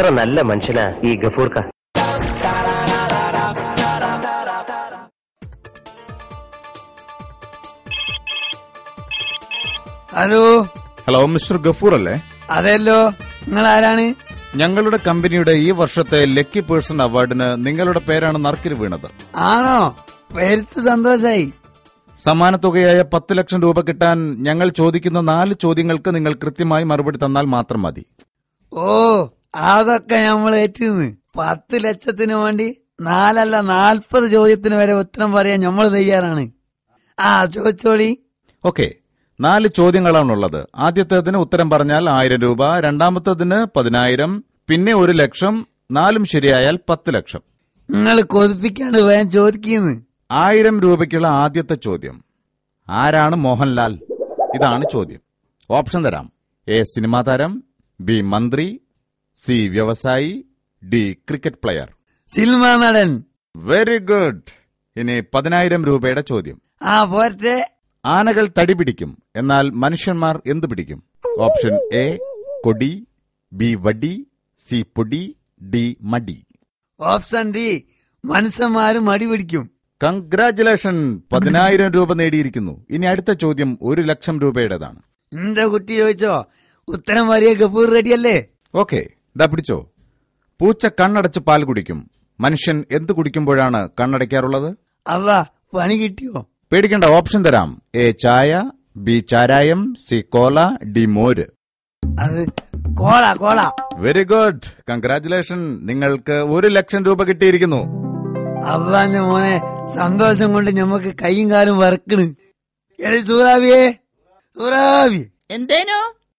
എത്ര നല്ല മനുഷ്യനാ ഈ ഗഫൂർക്ക ഹലോ ഹലോ മിസ്റ്റർ ഗഫൂർ അല്ലേ അതെല്ലോ നിങ്ങൾ ആരാണ് ഞങ്ങളുടെ കമ്പനിയുടെ ഈ വർഷത്തെ ലക്കി പേഴ്സൺ അവാർഡിന് നിങ്ങളുടെ പേരാണ് നറുക്കിന് വീണത് ആണോ പേരുത്ത് സന്തോഷായി സമാന തുകയായ പത്ത് ലക്ഷം രൂപ കിട്ടാൻ ഞങ്ങൾ ചോദിക്കുന്ന നാല് ചോദ്യങ്ങൾക്ക് നിങ്ങൾ കൃത്യമായി മറുപടി തന്നാൽ മാത്രം മതി ഓ അതൊക്കെ നമ്മൾ ഏറ്റുന്ന് പത്ത് ലക്ഷത്തിന് വേണ്ടി നാലല്ല നാൽപ്പത് ചോദ്യത്തിന് വരെ ഉത്തരം പറയാൻ നമ്മൾ തയ്യാറാണ് ആ ചോദിച്ചോളി ഓക്കെ നാല് ചോദ്യങ്ങളാണുള്ളത് ആദ്യത്തേതിന് ഉത്തരം പറഞ്ഞാൽ ആയിരം രൂപ രണ്ടാമത്തേതിന് പതിനായിരം പിന്നെ ഒരു ലക്ഷം നാലും ശരിയായാൽ പത്ത് ലക്ഷം നിങ്ങൾ കൊതിപ്പിക്കാണ്ട് വേഗം ചോദിക്കുന്നു ആയിരം രൂപയ്ക്കുള്ള ആദ്യത്തെ ചോദ്യം ആരാണ് മോഹൻലാൽ ഇതാണ് ചോദ്യം ഓപ്ഷൻ തരാം എ സിനിമാ താരം ബി മന്ത്രി സി വ്യവസായി ഡി ക്രിക്കറ്റ് പ്ലെയർ സിനിമ നടൻ വെരി ഗുഡ് ഇനി പതിനായിരം രൂപയുടെ ചോദ്യം ആ പോരട്ടെ ആനകൾ തടി പിടിക്കും എന്നാൽ മനുഷ്യന്മാർ എന്ത് പിടിക്കും ഓപ്ഷൻ എ കൊടി ബി വടി സി പൊടി ഡി മടി ഓപ്ഷൻ ഡി മനുഷ്യന്മാരും മടി പിടിക്കും കൺഗ്രാറ്റുലേഷൻ പതിനായിരം രൂപ നേടിയിരിക്കുന്നു ഇനി അടുത്ത ചോദ്യം ഒരു ലക്ഷം രൂപയുടേതാണ് എന്റെ കുട്ടി ചോദിച്ചോ ഉത്തരം വരിക ഗഫൂർ റെഡിയല്ലേ ഓക്കെ ഇതാ പിടിച്ചോ പൂച്ച കണ്ണടച്ച് പാൽ കുടിക്കും മനുഷ്യൻ എന്ത് കുടിക്കുമ്പോഴാണ് കണ്ണടയ്ക്കാറുള്ളത് അല്ല പണി കിട്ടിയോ പേടിക്കേണ്ട ഓപ്ഷൻ തരാം എ ചായ ബി ചാരായം സി കോല ഡി മോര് അത് cola cola very good congratulation നിങ്ങൾക്ക് ഒരു ലക്ഷം രൂപ കിട്ടിയിരിക്കുന്നു അള്ളാന്റെ മോനെ സന്തോഷം കൊണ്ട് ഞമ്മക്ക് കൈയും കാലും വറക്കണ് എടി സൂറാവിയേ സൂറാവി എന്തേനോ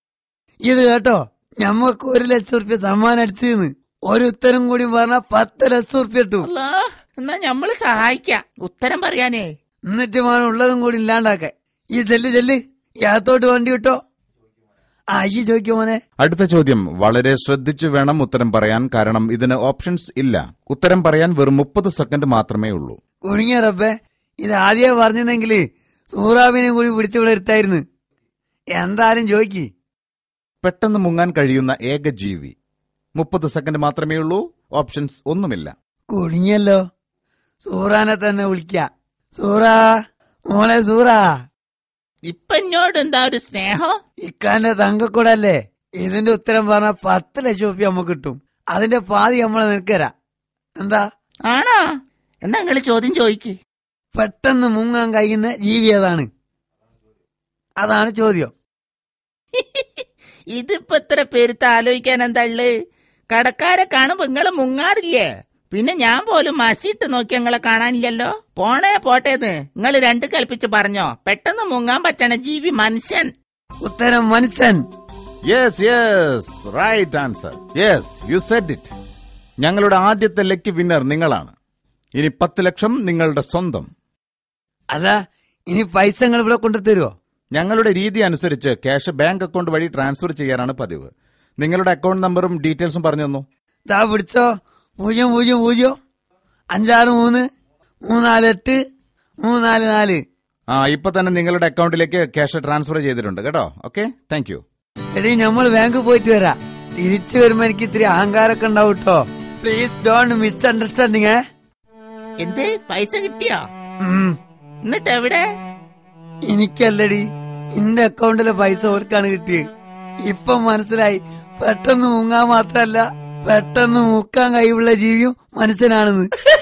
ഇത് കേട്ടോ ഞമ്മക്ക് ഒരു ലക്ഷം റുപ്യ സമ്മാനം അടിച്ചെന്ന് ഒരു ഉത്തരം കൂടി പറഞ്ഞ പത്ത് ലക്ഷം റുപ്യ കിട്ടും അല്ലാ എന്നാ ഞമ്മള് സഹായിക്കാം ഉത്തരം പറയാനേ എന്നിട്ട് വേണം ഉള്ളതും കൂടി ഇല്ലാണ്ടാക്ക ഈ ചെല്ല് ചെല്ല് യാത്തോട്ട് വണ്ടി വിട്ടോ ആ ഈ ചോദിക്കോ മോനെ അടുത്ത ചോദ്യം വളരെ ശ്രദ്ധിച്ചു വേണം ഉത്തരം പറയാൻ കാരണം ഇതിന് ഓപ്ഷൻസ് ഇല്ല ഉത്തരം പറയാൻ വെറും മുപ്പത് സെക്കൻഡ് മാത്രമേ ഉള്ളൂ കുടുങ്ങിയ റബ്ബേ ഇത് ആദ്യമേ പറഞ്ഞെന്നെങ്കില് സൂറാവിനെ കൂടി പിടിച്ചുവിടെ എടുത്തായിരുന്നു എന്തായാലും ചോദിക്ക് പെട്ടെന്ന് മുങ്ങാൻ കഴിയുന്ന ഏക ജീവി മുപ്പത് സെക്കൻഡ് മാത്രമേ ഉള്ളൂ ഓപ്ഷൻസ് ഒന്നുമില്ല കുടുങ്ങിയല്ലോ സൂറാനെ തന്നെ വിളിക്ക സൂറാ മോളെ സൂറാ ഇപ്പൊ എന്നോട് എന്താ ഒരു സ്നേഹം ഇക്കാന്റെ തങ്കക്കൂടല്ലേ ഇതിന്റെ ഉത്തരം പറഞ്ഞ പത്ത് ലക്ഷം റുപ്യ നമുക്ക് കിട്ടും അതിന്റെ പാതി നമ്മളെ നിൽക്കരാ എന്താ ആണോ എന്നാ നിങ്ങള് ചോദ്യം ചോദിക്ക് പെട്ടെന്ന് മുങ്ങാൻ കഴിയുന്ന ജീവി ഏതാണ് അതാണ് ചോദ്യം ഇതിപ്പോ ഇത്ര പേരുത്ത് ആലോചിക്കാൻ എന്താ ഉള്ളു കടക്കാരെ കാണുമ്പോ നിങ്ങള് മുങ്ങാറില്ലേ പിന്നെ ഞാൻ പോലും മസിയിട്ട് നോക്കി നിങ്ങളെ കാണാനില്ലല്ലോ പോണേ പോട്ടേന്ന് നിങ്ങൾ രണ്ട് കൽപ്പിച്ച് പറഞ്ഞോ പെട്ടെന്ന് മുങ്ങാൻ പറ്റണ ജീവി മനുഷ്യൻ ഉത്തരം മനുഷ്യൻ yes yes right answer yes you said it ഞങ്ങളുടെ ആദ്യത്തെ ലക്കി വിന്നർ നിങ്ങളാണ് ഇനി പത്ത് ലക്ഷം നിങ്ങളുടെ സ്വന്തം അല്ല ഇനി പൈസ നിങ്ങൾ ഇവിടെ കൊണ്ടുതരുമോ ഞങ്ങളുടെ രീതി അനുസരിച്ച് ക്യാഷ് ബാങ്ക് അക്കൗണ്ട് വഴി ട്രാൻസ്ഫർ ചെയ്യാനാണ് പതിവ് നിങ്ങളുടെ അക്കൗണ്ട് നമ്പറും ഡീറ്റെയിൽസും പറഞ്ഞു തന്നു ദാ പിടിച്ചോ പൂജ്യം പൂജ്യം പൂജ്യം അഞ്ചാറ് മൂന്ന് മൂന്നാല് എട്ട് മൂന്നാല് നാല് ആ ഇപ്പൊ തന്നെ നിങ്ങളുടെ അക്കൗണ്ടിലേക്ക് ക്യാഷ് ട്രാൻസ്ഫർ ചെയ്തിട്ടുണ്ട് കേട്ടോ ഓക്കെ താങ്ക് യു എടീ നമ്മൾ ബാങ്ക് പോയിട്ട് വരാം തിരിച്ചു വരുമ്പോ എനിക്ക് ഇത്തിരി അഹങ്കാരമൊക്കെ ഉണ്ടാവും കേട്ടോ പ്ലീസ് ഡോണ്ട് മിസ് അണ്ടർസ്റ്റാൻഡിങ് ഏ എന്ത് പൈസ കിട്ടിയോ ഉം. എന്നിട്ട് എവിടെ എനിക്കല്ലടി എന്റെ അക്കൗണ്ടിലെ പൈസ ഓർക്കാണ് കിട്ടിയത് ഇപ്പൊ മനസ്സിലായി പെട്ടെന്ന് മുങ്ങാൻ മാത്രല്ല പെട്ടെന്ന് മുക്കാൻ കഴിവുള്ള ജീവിയും മനുഷ്യനാണെന്ന്